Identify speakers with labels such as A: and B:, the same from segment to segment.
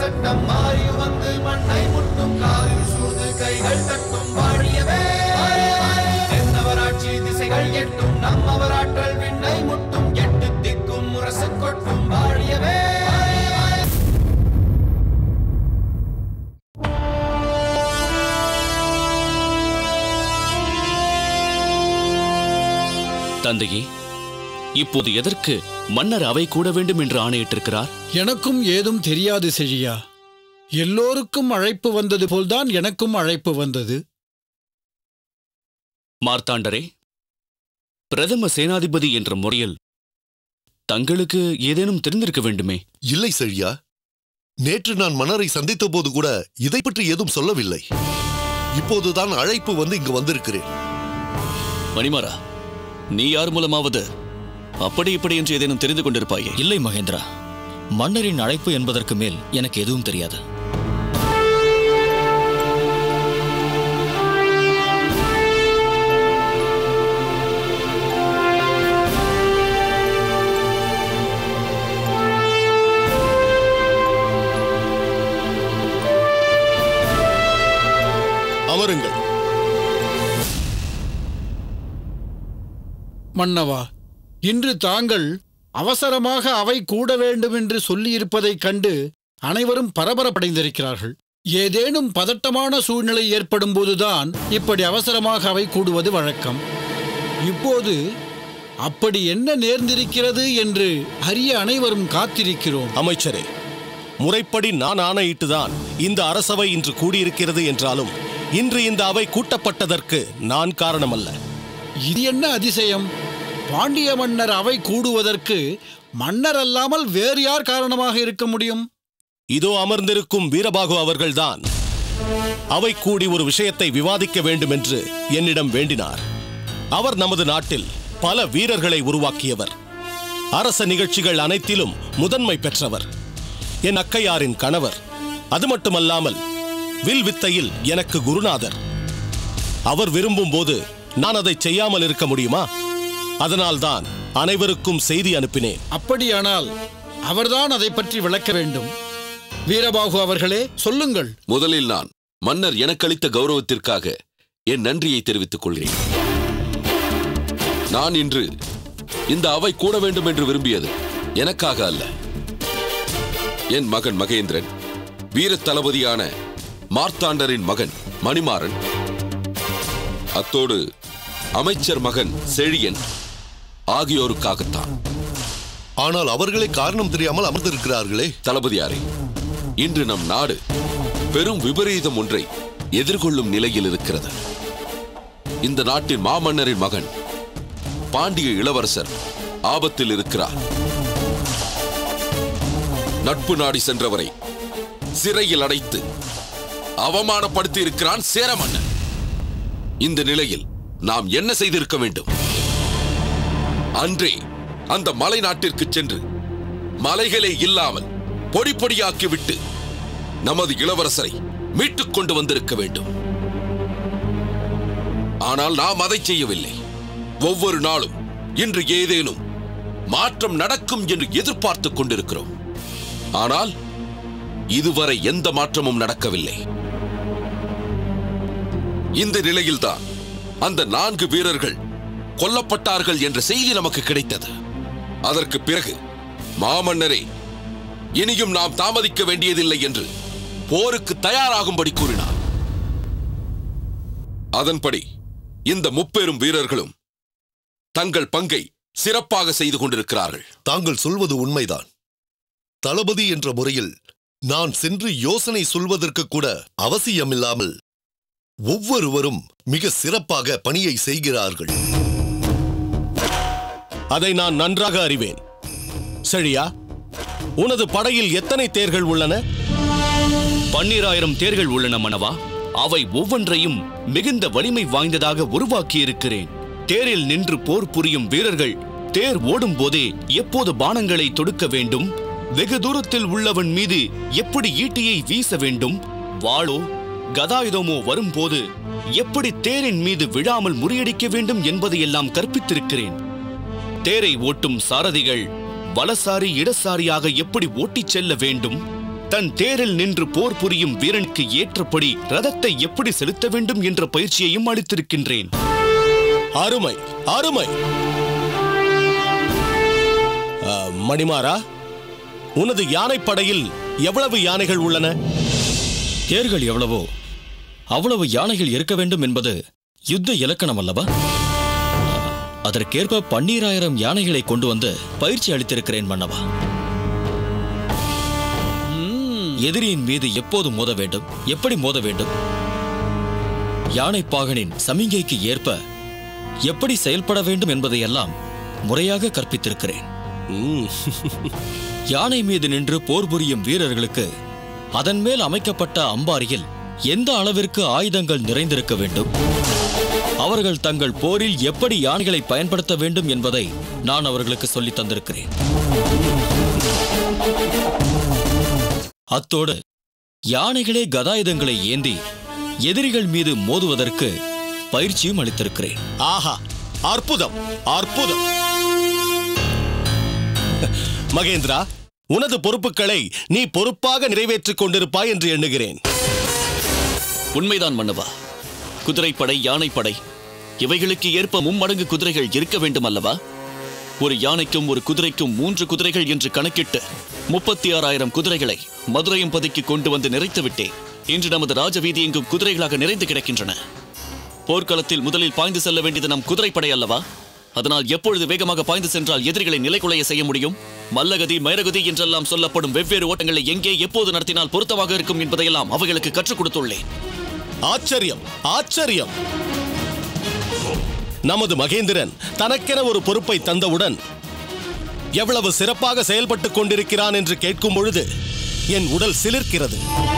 A: சட்டம் மாறி வந்து மண்ணை முட்டும் காலில் சூழ்ந்து கைகள் தட்டும் வாழியவே தென்னவராட்சி திசைகள் எட்டும் நம்மவராற்றல் விண்ணை முட்டும் எட்டு திக்கும் முரசு கொட்டும் வாழியவே
B: தந்தையே இப்போது எதற்கு மன்னர் அவை கூட வேண்டும் என்று ஆணையிட்டிருக்கிறார்
C: எனக்கும் ஏதும் தெரியாது செழியா எல்லோருக்கும் அழைப்பு வந்தது போல்தான் எனக்கும் அழைப்பு வந்தது
B: மார்த்தாண்டரே பிரதம சேனாதிபதி என்ற முறையில் தங்களுக்கு ஏதேனும் தெரிந்திருக்க வேண்டுமே
D: இல்லை செழியா நேற்று நான் மன்னரை சந்தித்த போது கூட இதை பற்றி ஏதும் சொல்லவில்லை இப்போதுதான் அழைப்பு வந்து இங்கு வந்திருக்கிறேன்
B: மணிமாரா நீ யார் மூலமாவது அப்படி இப்படி என்று ஏதேனும் தெரிந்து கொண்டிருப்பாயே
E: இல்லை மகேந்திரா மன்னரின் அழைப்பு என்பதற்கு மேல் எனக்கு எதுவும் தெரியாது
D: அமருங்கள்
C: மன்னவா இன்று தாங்கள் அவசரமாக அவை கூட வேண்டும் என்று சொல்லியிருப்பதைக் கண்டு அனைவரும் பரபரப்படைந்திருக்கிறார்கள் ஏதேனும் பதட்டமான சூழ்நிலை ஏற்படும் போதுதான் இப்படி அவசரமாக அவை கூடுவது வழக்கம் இப்போது அப்படி என்ன நேர்ந்திருக்கிறது என்று அறிய அனைவரும் காத்திருக்கிறோம்
F: அமைச்சரே முறைப்படி நான் ஆணையிட்டுதான் இந்த அரசவை இன்று கூடியிருக்கிறது என்றாலும் இன்று இந்த அவை கூட்டப்பட்டதற்கு நான் காரணமல்ல
C: இது என்ன அதிசயம் பாண்டிய மன்னர் அவை கூடுவதற்கு மன்னர் அல்லாமல் வேறு யார் காரணமாக இருக்க முடியும்
F: இதோ அமர்ந்திருக்கும் வீரபாகு அவர்கள்தான் அவை கூடி ஒரு விஷயத்தை விவாதிக்க வேண்டும் என்று என்னிடம் வேண்டினார் அவர் நமது நாட்டில் பல வீரர்களை உருவாக்கியவர் அரச நிகழ்ச்சிகள் அனைத்திலும் முதன்மை பெற்றவர் என் அக்கையாரின் கணவர் அது மட்டுமல்லாமல் வில் வித்தையில் எனக்கு குருநாதர் அவர் விரும்பும் போது நான் அதை செய்யாமல் இருக்க முடியுமா அதனால்தான் அனைவருக்கும் செய்தி அனுப்பினேன்
C: அப்படியானால் அவர்தான் அதை பற்றி விளக்க வேண்டும் வீரபாகு அவர்களே சொல்லுங்கள்
G: முதலில் நான் மன்னர் எனக்களித்த கௌரவத்திற்காக என் நன்றியை தெரிவித்துக் கொள்கிறேன் நான் இன்று இந்த அவை கூட வேண்டும் என்று விரும்பியது எனக்காக அல்ல என் மகன் மகேந்திரன் வீர தளபதியான மார்த்தாண்டரின் மகன் மணிமாறன் அத்தோடு அமைச்சர் மகன் செழியன் ஆகியோருக்காகத்தான்
D: ஆனால் அவர்களே காரணம் தெரியாமல் அமர்ந்திருக்கிறார்களே
G: தளபதியாரே இன்று நம் நாடு பெரும் விபரீதம் ஒன்றை எதிர்கொள்ளும் நிலையில் இருக்கிறது இந்த நாட்டின் மாமன்னரின் மகன் பாண்டிய இளவரசர் ஆபத்தில் இருக்கிறார் நட்பு நாடி சென்றவரை சிறையில் அடைத்து அவமானப்படுத்தி இருக்கிறான் சேர மன்னன் இந்த நிலையில் நாம் என்ன செய்திருக்க வேண்டும் அன்றே அந்த மலை நாட்டிற்கு சென்று மலைகளே இல்லாமல் பொடி பொடியாக்கி விட்டு நமது இளவரசரை மீட்டுக் கொண்டு வந்திருக்க வேண்டும் ஆனால் நாம் அதை செய்யவில்லை ஒவ்வொரு நாளும் இன்று ஏதேனும் மாற்றம் நடக்கும் என்று எதிர்பார்த்துக் கொண்டிருக்கிறோம் ஆனால் இதுவரை எந்த மாற்றமும் நடக்கவில்லை இந்த நிலையில்தான் அந்த நான்கு வீரர்கள் கொல்லப்பட்டார்கள் என்ற செய்தி நமக்கு கிடைத்தது அதற்கு பிறகு மாமன்னரே இனியும் நாம் தாமதிக்க வேண்டியதில்லை என்று போருக்கு தயாராகும்படி கூறினார் அதன்படி இந்த முப்பெரும் வீரர்களும் தங்கள் பங்கை சிறப்பாக செய்து கொண்டிருக்கிறார்கள்
D: தாங்கள் சொல்வது உண்மைதான் தளபதி என்ற முறையில் நான் சென்று யோசனை சொல்வதற்கு கூட அவசியமில்லாமல் ஒவ்வொருவரும் மிக சிறப்பாக பணியை செய்கிறார்கள்
F: அதை நான் நன்றாக அறிவேன் செழியா உனது படையில் எத்தனை தேர்கள் உள்ளன
B: பன்னிராயிரம் தேர்கள் உள்ளன மனவா அவை ஒவ்வொன்றையும் மிகுந்த வலிமை வாய்ந்ததாக உருவாக்கியிருக்கிறேன் தேரில் நின்று போர் புரியும் வீரர்கள் தேர் ஓடும் போதே எப்போது பானங்களை தொடுக்க வேண்டும் வெகு தூரத்தில் உள்ளவன் மீது எப்படி ஈட்டியை வீச வேண்டும் வாளோ கதாயுதமோ வரும்போது எப்படி தேரின் மீது விழாமல் முறியடிக்க வேண்டும் என்பதையெல்லாம் கற்பித்திருக்கிறேன் தேரை ஓட்டும் சாரதிகள் வலசாரி இடசாரியாக எப்படி ஓட்டிச் செல்ல வேண்டும் தன் தேரில் நின்று போர் புரியும் வீரனுக்கு ஏற்றபடி ரதத்தை எப்படி செலுத்த வேண்டும் என்ற பயிற்சியையும் அளித்திருக்கின்றேன்
F: அருமை அருமை ஆ, மணிமாறா உனது யானைப்படையில் எவ்வளவு யானைகள் உள்ளன
E: தேர்கள் எவ்வளவோ அவ்வளவு யானைகள் இருக்க வேண்டும் என்பது யுத்த இலக்கணம் அல்லவா அதற்கேற்ப பன்னீராயிரம் யானைகளை கொண்டு வந்து பயிற்சி அளித்திருக்கிறேன் மன்னவா எதிரியின் மீது எப்போது மோத வேண்டும் எப்படி மோத வேண்டும் யானைப்பாகனின் சமிங்கைக்கு ஏற்ப எப்படி செயல்பட வேண்டும் என்பதையெல்லாம் முறையாக கற்பித்திருக்கிறேன்
F: ம்,
E: யானை மீது நின்று போர் புரியும் வீரர்களுக்கு அதன் மேல் அமைக்கப்பட்ட அம்பாரியில் எந்த அளவிற்கு ஆயுதங்கள் நிறைந்திருக்க வேண்டும் அவர்கள் தங்கள் போரில் எப்படி யானைகளை பயன்படுத்த வேண்டும் என்பதை நான் அவர்களுக்கு சொல்லித் தந்திருக்கிறேன் அத்தோடு யானைகளே கதாயுதங்களை ஏந்தி எதிரிகள் மீது மோதுவதற்கு பயிற்சியும் அளித்திருக்கிறேன்
F: ஆஹா அற்புதம் அற்புதம் மகேந்திரா உனது பொறுப்புகளை நீ பொறுப்பாக நிறைவேற்றிக் கொண்டிருப்பாய் என்று எண்ணுகிறேன்
B: உண்மைதான் மன்னவா குதிரைப்படை யானைப்படை இவைகளுக்கு ஏற்ப மும்மடங்கு குதிரைகள் இருக்க வேண்டும் அல்லவா ஒரு யானைக்கும் ஒரு குதிரைக்கும் மூன்று குதிரைகள் என்று கணக்கிட்டு முப்பத்தி ஆறாயிரம் குதிரைகளை மதுரையம்பதிக்கு கொண்டு வந்து நிறைத்து விட்டேன் இன்று நமது ராஜவீதி எங்கும் குதிரைகளாக நிறைந்து கிடக்கின்றன போர்க்களத்தில் முதலில் பாய்ந்து செல்ல வேண்டியது நம் குதிரைப்படை அல்லவா அதனால் எப்பொழுது வேகமாக பாய்ந்து சென்றால் எதிரிகளை நிலைகுலைய செய்ய முடியும் மல்லகதி மைரகதி என்றெல்லாம் சொல்லப்படும் வெவ்வேறு ஓட்டங்களை எங்கே எப்போது நடத்தினால் பொருத்தமாக இருக்கும் என்பதையெல்லாம் அவைகளுக்கு கற்றுக் கொடுத்துள்ளேன்
F: ஆச்சரியம் ஆச்சரியம் நமது மகேந்திரன் தனக்கென ஒரு பொறுப்பை தந்தவுடன் எவ்வளவு சிறப்பாக செயல்பட்டுக் கொண்டிருக்கிறான் என்று கேட்கும் பொழுது என் உடல் சிலிர்க்கிறது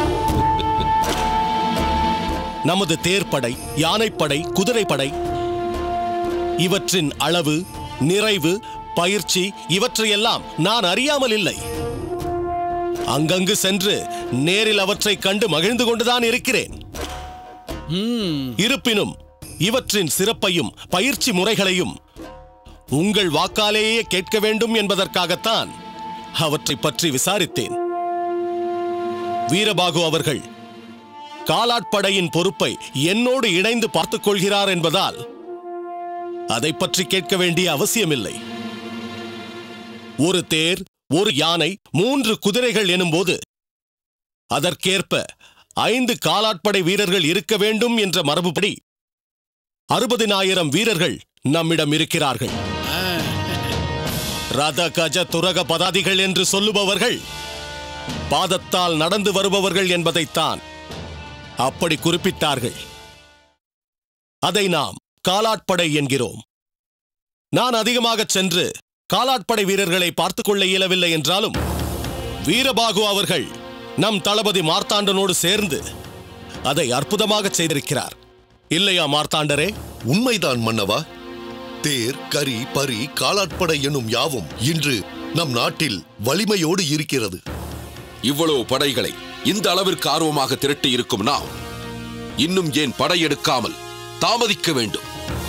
F: நமது தேர்ப்படை யானைப்படை குதிரைப்படை இவற்றின் அளவு நிறைவு பயிற்சி இவற்றையெல்லாம் நான் அறியாமல் இல்லை அங்கங்கு சென்று நேரில் அவற்றைக் கண்டு மகிழ்ந்து கொண்டுதான் இருக்கிறேன் இருப்பினும் இவற்றின் சிறப்பையும் பயிற்சி முறைகளையும் உங்கள் வாக்காலேயே கேட்க வேண்டும் என்பதற்காகத்தான் அவற்றைப் பற்றி விசாரித்தேன் வீரபாகு அவர்கள் காலாட்படையின் பொறுப்பை என்னோடு இணைந்து பார்த்துக் கொள்கிறார் என்பதால் அதை பற்றி கேட்க வேண்டிய அவசியமில்லை ஒரு தேர் ஒரு யானை மூன்று குதிரைகள் எனும்போது அதற்கேற்ப ஐந்து காலாட்படை வீரர்கள் இருக்க வேண்டும் என்ற மரபுப்படி அறுபதினாயிரம் வீரர்கள் நம்மிடம் இருக்கிறார்கள் ரத கஜ துரக பதாதிகள் என்று சொல்லுபவர்கள் பாதத்தால் நடந்து வருபவர்கள் என்பதைத்தான் அப்படி குறிப்பிட்டார்கள் அதை நாம் காலாட்படை என்கிறோம் நான் அதிகமாகச் சென்று காலாட்படை வீரர்களை பார்த்துக் கொள்ள இயலவில்லை என்றாலும் வீரபாகு அவர்கள் நம் தளபதி மார்த்தாண்டனோடு சேர்ந்து அதை அற்புதமாகச் செய்திருக்கிறார் இல்லையா மார்த்தாண்டரே
D: உண்மைதான் மன்னவா தேர் கரி பரி காலாட்படை எனும் யாவும் இன்று நம் நாட்டில் வலிமையோடு இருக்கிறது
G: இவ்வளவு படைகளை இந்த அளவிற்கு ஆர்வமாக திரட்டி இருக்கும் நாம் இன்னும் ஏன் படையெடுக்காமல் தாமதிக்க வேண்டும்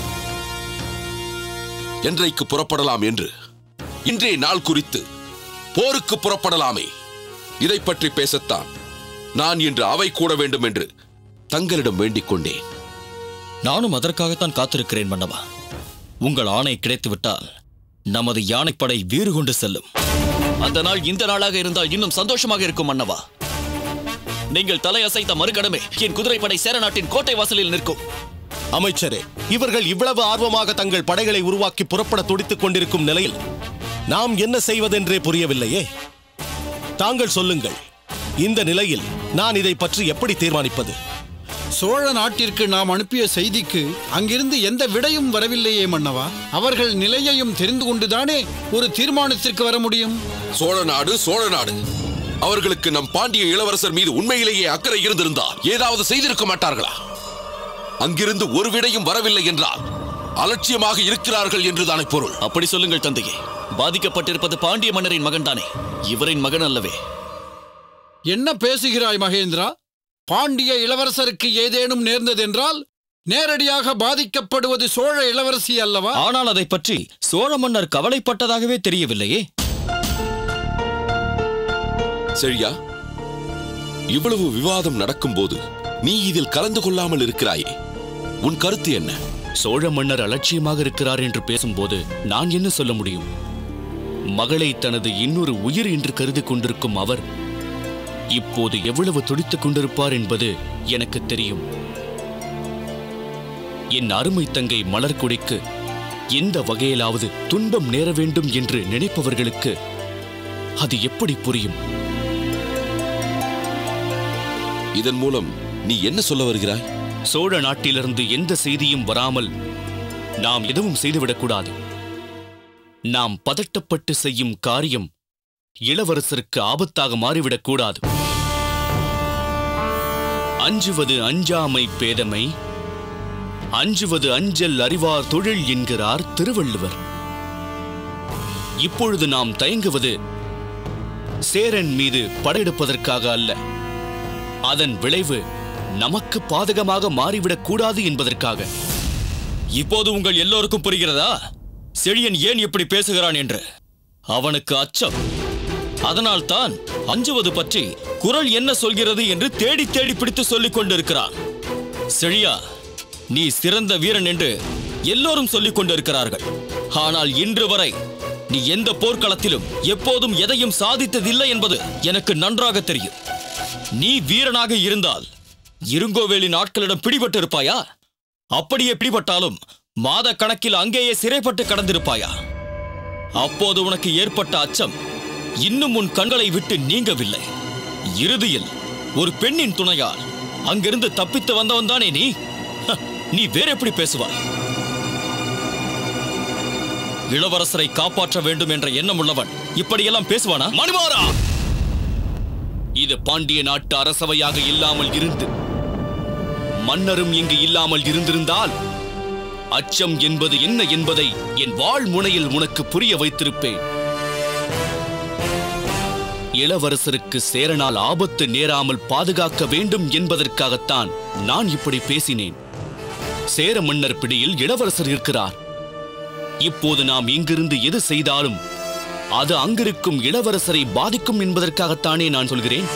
G: என்றைக்கு புறப்படலாம் என்று இன்றைய நாள் குறித்து போருக்கு புறப்படலாமே இதை பற்றி பேசத்தான் நான் இன்று அவை கூட வேண்டும் என்று தங்களிடம் வேண்டிக் கொண்டேன்
E: நானும் அதற்காகத்தான் காத்திருக்கிறேன் மன்னவா உங்கள் ஆணை கிடைத்துவிட்டால் நமது யானைப்படை வீறு கொண்டு செல்லும்
B: அந்த நாள் இந்த நாளாக இருந்தால் இன்னும் சந்தோஷமாக இருக்கும் மன்னவா நீங்கள் தலையசைத்த மறுகணமே என் குதிரைப்படை சேரநாட்டின் கோட்டை வாசலில் நிற்கும்
F: அமைச்சரே இவர்கள் இவ்வளவு ஆர்வமாக தங்கள் படைகளை உருவாக்கி புறப்பட துடித்துக் கொண்டிருக்கும் நிலையில் நாம் என்ன செய்வதென்றே புரியவில்லையே தாங்கள் சொல்லுங்கள் இந்த நிலையில் நான் இதை பற்றி எப்படி தீர்மானிப்பது
C: சோழ நாட்டிற்கு நாம் அனுப்பிய செய்திக்கு அங்கிருந்து எந்த விடையும் வரவில்லையே மன்னவா அவர்கள் நிலையையும் தெரிந்து கொண்டுதானே ஒரு தீர்மானத்திற்கு வர முடியும்
G: சோழ நாடு சோழ நாடு அவர்களுக்கு நம் பாண்டிய இளவரசர் மீது உண்மையிலேயே அக்கறை இருந்திருந்தால் ஏதாவது செய்திருக்க மாட்டார்களா அங்கிருந்து ஒரு விடையும் வரவில்லை என்றால் அலட்சியமாக இருக்கிறார்கள் என்றுதானே பொருள்
B: அப்படி சொல்லுங்கள் தந்தையே பாதிக்கப்பட்டிருப்பது பாண்டிய மன்னரின் மகன்தானே இவரின் மகன் அல்லவே
C: என்ன பேசுகிறாய் மகேந்திரா பாண்டிய இளவரசருக்கு ஏதேனும் நேர்ந்ததென்றால் நேரடியாக பாதிக்கப்படுவது சோழ இளவரசி அல்லவா
E: ஆனால் அதை பற்றி சோழ மன்னர் கவலைப்பட்டதாகவே தெரியவில்லையே
G: சரியா இவ்வளவு விவாதம் நடக்கும்போது நீ இதில் கலந்து கொள்ளாமல் இருக்கிறாயே உன் கருத்து என்ன
B: சோழ மன்னர் அலட்சியமாக இருக்கிறார் என்று பேசும்போது நான் என்ன சொல்ல முடியும் மகளை தனது இன்னொரு உயிர் என்று கருதி கொண்டிருக்கும் அவர் இப்போது எவ்வளவு துடித்துக் கொண்டிருப்பார் என்பது எனக்கு தெரியும் என் அருமை தங்கை மலர்கொடிக்கு எந்த வகையிலாவது துன்பம் நேர வேண்டும் என்று நினைப்பவர்களுக்கு அது எப்படி புரியும்
G: இதன் மூலம் நீ என்ன சொல்ல வருகிறாய்
B: சோழ நாட்டிலிருந்து எந்த செய்தியும் வராமல் நாம் எதுவும் செய்துவிடக்கூடாது நாம் பதட்டப்பட்டு செய்யும் காரியம் இளவரசருக்கு ஆபத்தாக மாறிவிடக்கூடாது அஞ்சுவது அஞ்சாமை பேதமை அஞ்சுவது அஞ்சல் அறிவார் தொழில் என்கிறார் திருவள்ளுவர் இப்பொழுது நாம் தயங்குவது சேரன் மீது படையெடுப்பதற்காக அல்ல அதன் விளைவு நமக்கு பாதகமாக மாறிவிடக் கூடாது என்பதற்காக
E: இப்போது உங்கள் எல்லோருக்கும் புரிகிறதா செழியன் ஏன் இப்படி பேசுகிறான் என்று அவனுக்கு அச்சம் அதனால் தான் அஞ்சுவது பற்றி குரல் என்ன சொல்கிறது என்று தேடி தேடி பிடித்து சொல்லிக் கொண்டிருக்கிறான் செழியா நீ சிறந்த வீரன் என்று எல்லோரும் சொல்லிக் கொண்டிருக்கிறார்கள் ஆனால் இன்று வரை நீ எந்த போர்க்களத்திலும் எப்போதும் எதையும் சாதித்ததில்லை என்பது எனக்கு நன்றாக தெரியும் நீ வீரனாக இருந்தால் இருங்கோவேலின் ஆட்களிடம் பிடிபட்டு இருப்பாயா அப்படியே பிடிபட்டாலும் மாத கணக்கில் அங்கேயே சிறைப்பட்டு கடந்திருப்பாயா அப்போது உனக்கு ஏற்பட்ட அச்சம் இன்னும் உன் கண்களை விட்டு நீங்கவில்லை இறுதியில் ஒரு பெண்ணின் துணையால் அங்கிருந்து தப்பித்து வந்தவன் தானே நீ ஹ, நீ வேற எப்படி பேசுவாய் இளவரசரை காப்பாற்ற வேண்டும் என்ற எண்ணம் உள்ளவன் இப்படியெல்லாம் பேசுவானா
B: மணிமாறா இது பாண்டிய நாட்டு அரசவையாக இல்லாமல் இருந்து மன்னரும் இங்கு இல்லாமல் இருந்திருந்தால் அச்சம் என்பது என்ன என்பதை என் வாழ் முனையில் உனக்கு புரிய வைத்திருப்பேன் இளவரசருக்கு சேரனால் ஆபத்து நேராமல் பாதுகாக்க வேண்டும் என்பதற்காகத்தான் நான் இப்படி பேசினேன் சேர மன்னர் பிடியில் இளவரசர் இருக்கிறார் இப்போது நாம் இங்கிருந்து எது செய்தாலும் அது அங்கிருக்கும் இளவரசரை பாதிக்கும் என்பதற்காகத்தானே நான் சொல்கிறேன்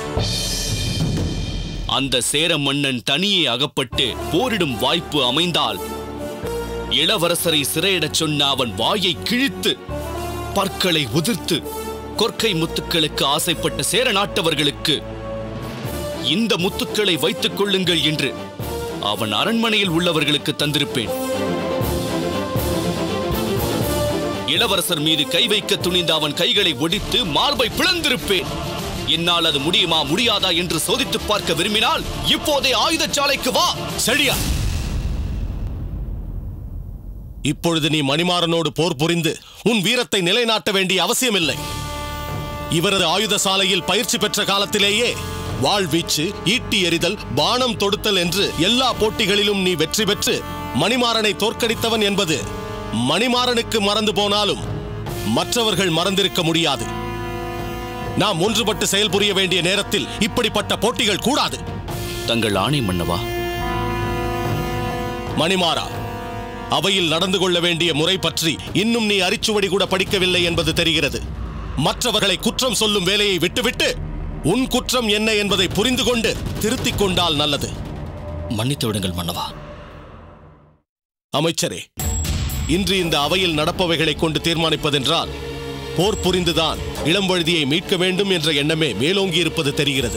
B: அந்த சேர மன்னன் தனியே அகப்பட்டு போரிடும் வாய்ப்பு அமைந்தால் இளவரசரை சிறையிடச் சொன்ன அவன் வாயை கிழித்து பற்களை உதிர்த்து கொற்கை முத்துக்களுக்கு ஆசைப்பட்ட சேர நாட்டவர்களுக்கு இந்த முத்துக்களை வைத்துக் கொள்ளுங்கள் என்று அவன் அரண்மனையில் உள்ளவர்களுக்கு தந்திருப்பேன் இளவரசர் மீது கை வைக்க துணிந்த அவன் கைகளை ஒடித்து மார்பை பிளந்திருப்பேன் என்னால் அது முடியுமா முடியாதா என்று சோதித்து பார்க்க விரும்பினால் இப்போதே ஆயுதச்சாலைக்கு வா
F: செழியா இப்பொழுது நீ மணிமாறனோடு போர் புரிந்து உன் வீரத்தை நிலைநாட்ட வேண்டிய அவசியமில்லை இவரது ஆயுத சாலையில் பயிற்சி பெற்ற காலத்திலேயே வாழ்வீச்சு ஈட்டி எறிதல் பானம் தொடுத்தல் என்று எல்லா போட்டிகளிலும் நீ வெற்றி பெற்று மணிமாறனை தோற்கடித்தவன் என்பது மணிமாறனுக்கு மறந்து போனாலும் மற்றவர்கள் மறந்திருக்க முடியாது நாம் ஒன்றுபட்டு செயல்புரிய வேண்டிய நேரத்தில் இப்படிப்பட்ட போட்டிகள் கூடாது
B: தங்கள் ஆணை மன்னவா
F: மணிமாறா அவையில் நடந்து கொள்ள வேண்டிய முறை பற்றி இன்னும் நீ அரிச்சுவடி கூட படிக்கவில்லை என்பது தெரிகிறது மற்றவர்களை குற்றம் சொல்லும் வேலையை விட்டுவிட்டு உன் குற்றம் என்ன என்பதை புரிந்து கொண்டு திருத்திக் கொண்டால் நல்லது
E: மன்னித்து விடுங்கள் மன்னவா
F: அமைச்சரே இன்று இந்த அவையில் நடப்பவைகளை கொண்டு தீர்மானிப்பதென்றால் போர் புரிந்துதான் இளம்வழுதியை மீட்க வேண்டும் என்ற எண்ணமே மேலோங்கி இருப்பது தெரிகிறது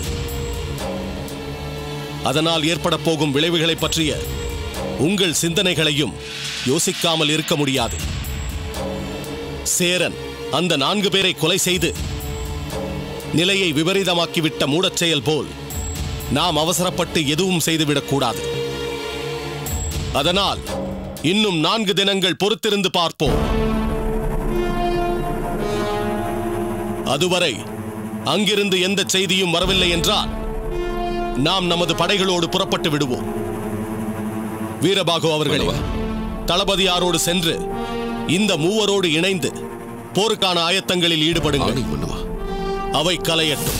F: அதனால் ஏற்பட போகும் விளைவுகளைப் பற்றிய உங்கள் சிந்தனைகளையும் யோசிக்காமல் இருக்க முடியாது சேரன் அந்த நான்கு பேரை கொலை செய்து நிலையை விபரீதமாக்கிவிட்ட மூடச் செயல் போல் நாம் அவசரப்பட்டு எதுவும் செய்துவிடக்கூடாது அதனால் இன்னும் நான்கு தினங்கள் பொறுத்திருந்து பார்ப்போம் அதுவரை அங்கிருந்து எந்த செய்தியும் வரவில்லை என்றால் நாம் நமது படைகளோடு புறப்பட்டு விடுவோம் வீரபாகு அவர்களே
G: மன்னவா.
F: தளபதியாரோடு சென்று இந்த மூவரோடு இணைந்து போருக்கான ஆயத்தங்களில் ஈடுபடுங்கள்
G: ஆணை மன்னவா
F: அவை கலையட்டும்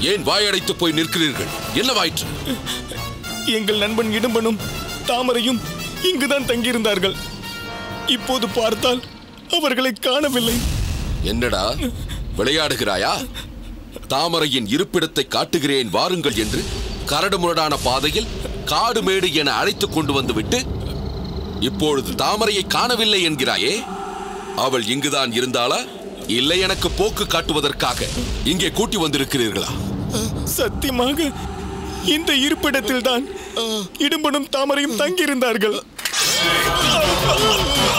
G: ஏன் வாயடைத்து போய் நிற்கிறீர்கள் என்னவாயிற்று
H: எங்கள் நண்பன் இடும்பனும் தாமரையும் இங்குதான் தங்கியிருந்தார்கள் இப்போது பார்த்தால் அவர்களை காணவில்லை
G: என்னடா விளையாடுகிறாயா தாமரையின் இருப்பிடத்தை காட்டுகிறேன் வாருங்கள் என்று கரடுமுரடான பாதையில் காடு மேடு என அழைத்துக் கொண்டு வந்துவிட்டு இப்பொழுது தாமரையை காணவில்லை என்கிறாயே அவள் இங்குதான் இருந்தாளா இல்லை எனக்கு போக்கு காட்டுவதற்காக இங்கே கூட்டி வந்திருக்கிறீர்களா
H: சத்தியமாக இந்த இருப்பிடத்தில்தான் இடும்பனும் தாமரையும் தங்கியிருந்தார்கள்